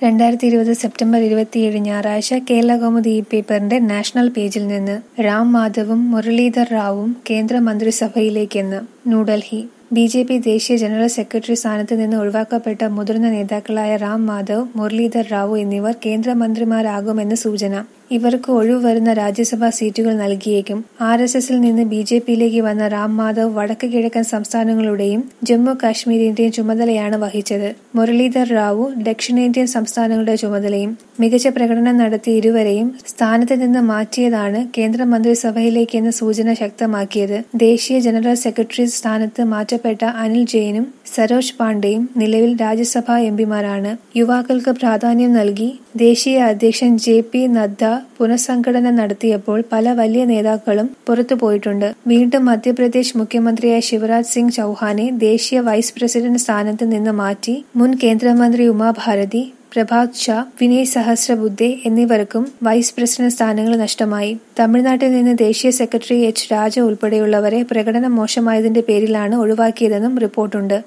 രണ്ടായിരത്തി ഇരുപത് സെപ്റ്റംബർ ഇരുപത്തിയേഴ് ഞായറാഴ്ച കേരളകൗമുദി ഈ പേപ്പറിന്റെ നാഷണൽ പേജിൽ നിന്ന് രാം മാധവും മുരളീധർ റാവുവും കേന്ദ്ര മന്ത്രിസഭയിലേക്കെന്ന് ന്യൂഡൽഹി ബി ജെ പി ദേശീയ ജനറൽ സെക്രട്ടറി സ്ഥാനത്ത് നിന്ന് ഒഴിവാക്കപ്പെട്ട മുതിർന്ന നേതാക്കളായ റാം മാധവ് മുരളീധർ റാവു എന്നിവർ കേന്ദ്രമന്ത്രിമാരാകുമെന്ന് സൂചന ഇവർക്ക് ഒഴിവ് വരുന്ന രാജ്യസഭാ സീറ്റുകൾ നൽകിയേക്കും ആർ എസ് എസിൽ നിന്ന് ബി ജെ പിയിലേക്ക് വന്ന റാം മാധവ് വടക്ക് കിഴക്കൻ സംസ്ഥാനങ്ങളുടെയും ജമ്മു കാശ്മീരിന്റെയും ചുമതലയാണ് വഹിച്ചത് മുരളീധർ റാവു ദക്ഷിണേന്ത്യൻ സംസ്ഥാനങ്ങളുടെ ചുമതലയും മികച്ച പ്രകടനം നടത്തിയ ഇരുവരെയും സ്ഥാനത്ത് നിന്ന് മാറ്റിയതാണ് കേന്ദ്രമന്ത്രിസഭയിലേക്കെന്ന സൂചന ശക്തമാക്കിയത് ദേശീയ ജനറൽ സെക്രട്ടറി സ്ഥാനത്ത് മാറ്റപ്പെട്ട അനിൽ ജെയിനും സരോജ് പാണ്ഡെയും നിലവിൽ രാജ്യസഭാ എംപിമാരാണ് യുവാക്കൾക്ക് പ്രാധാന്യം നൽകി ദേശീയ അധ്യക്ഷൻ ജെ പി നദ്ദ പുനഃസംഘടന നടത്തിയപ്പോൾ പല വലിയ നേതാക്കളും പുറത്തുപോയിട്ടുണ്ട് വീണ്ടും മധ്യപ്രദേശ് മുഖ്യമന്ത്രിയായ ശിവരാജ് സിംഗ് ചൌഹാനെ ദേശീയ വൈസ് പ്രസിഡന്റ് സ്ഥാനത്ത് നിന്ന് മാറ്റി മുൻ കേന്ദ്രമന്ത്രി ഉമാഭാരതി പ്രഭാത് ഷാ വിനയ് സഹസ്രബുദ്ധെ എന്നിവർക്കും വൈസ് പ്രസിഡന്റ് സ്ഥാനങ്ങൾ നഷ്ടമായി തമിഴ്നാട്ടിൽ നിന്ന് ദേശീയ സെക്രട്ടറി എച്ച് രാജ ഉൾപ്പെടെയുള്ളവരെ പ്രകടനം മോശമായതിന്റെ പേരിലാണ് ഒഴിവാക്കിയതെന്നും റിപ്പോർട്ടുണ്ട്